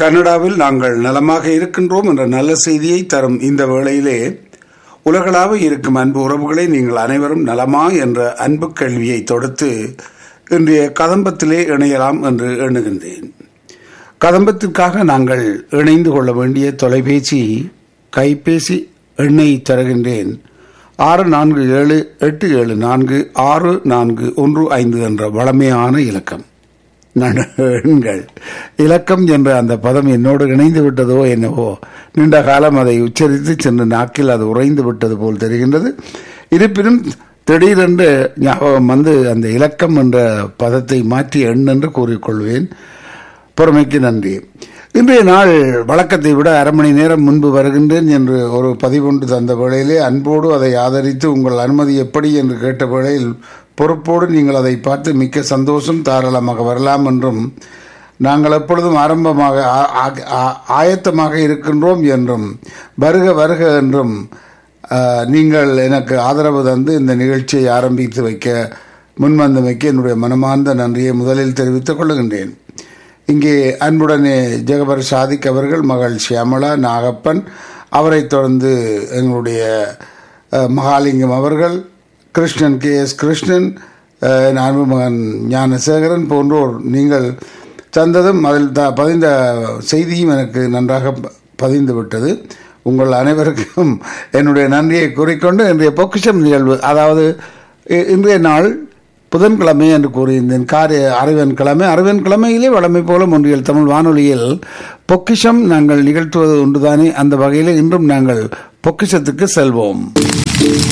கனடாவில் நாங்கள் நலமாக இருக்கின்றோம் என்ற நல்ல செய்தியை தரும் இந்த வேளையிலே உலகளாக இருக்கும் அன்பு உறவுகளை நீங்கள் அனைவரும் நலமா என்ற அன்பு கேள்வியை தொடுத்து இன்றைய கதம்பத்திலே இணையலாம் என்று எண்ணுகின்றேன் கதம்பத்திற்காக நாங்கள் இணைந்து கொள்ள வேண்டிய தொலைபேசி கைபேசி எண்ணை தருகின்றேன் ஆறு நான்கு ஏழு எட்டு ஏழு நான்கு ஆறு நான்கு ஒன்று ஐந்து என்ற வளமையான இலக்கம் எண்கள் இலக்கம் என்ற அந்த பதம் என்னோடு இணைந்து விட்டதோ என்னவோ நீண்ட காலம் அதை உச்சரித்து சென்று நாக்கில் அது உறைந்து விட்டது போல் தெரிகின்றது இருப்பினும் திடீரென்று ஞாபகம் வந்து அந்த இலக்கம் என்ற பதத்தை மாற்றி எண் என்று கூறிக்கொள்வேன் பொறுமைக்கு நன்றி இன்றைய நாள் வழக்கத்தை விட அரை மணி நேரம் முன்பு வருகின்றேன் என்று ஒரு பதிவொன்று தந்த வேளையிலே அன்போடு அதை ஆதரித்து உங்கள் அனுமதி எப்படி என்று கேட்ட வேளையில் பொறுப்போடு நீங்கள் அதை பார்த்து மிக்க சந்தோஷம் தாராளமாக வரலாம் என்றும் நாங்கள் எப்பொழுதும் ஆரம்பமாக ஆயத்தமாக இருக்கின்றோம் என்றும் வருக வருக என்றும் நீங்கள் எனக்கு ஆதரவு தந்து இந்த நிகழ்ச்சியை ஆரம்பித்து வைக்க முன்வந்தமைக்கு என்னுடைய மனமார்ந்த நன்றியை முதலில் தெரிவித்துக் கொள்கின்றேன் இங்கே அன்புடனே ஜெகபர் சாதிக் அவர்கள் மகள் ஷியாமலா நாகப்பன் அவரைத் தொடர்ந்து எங்களுடைய மகாலிங்கம் அவர்கள் கிருஷ்ணன் கே எஸ் கிருஷ்ணன் அன்பு மகன் ஞானசேகரன் போன்றோர் நீங்கள் தந்ததும் அதில் த பதிந்த செய்தியும் எனக்கு நன்றாக பதிந்து விட்டது உங்கள் அனைவருக்கும் என்னுடைய நன்றியை கூறிக்கொண்டு இன்றைய பொக்கிஷம் நிகழ்வு அதாவது இன்றைய நாள் புதன்கிழமை என்று கூறியிருந்தேன் காரிய அறிவன் கிழமை அறிவன் கிழமையிலே வளமை போல ஒன்றியல் தமிழ் வானொலியில் பொக்கிஷம் நாங்கள் நிகழ்த்துவது உண்டுதானே அந்த வகையில் இன்றும் நாங்கள் பொக்கிஷத்துக்கு செல்வோம்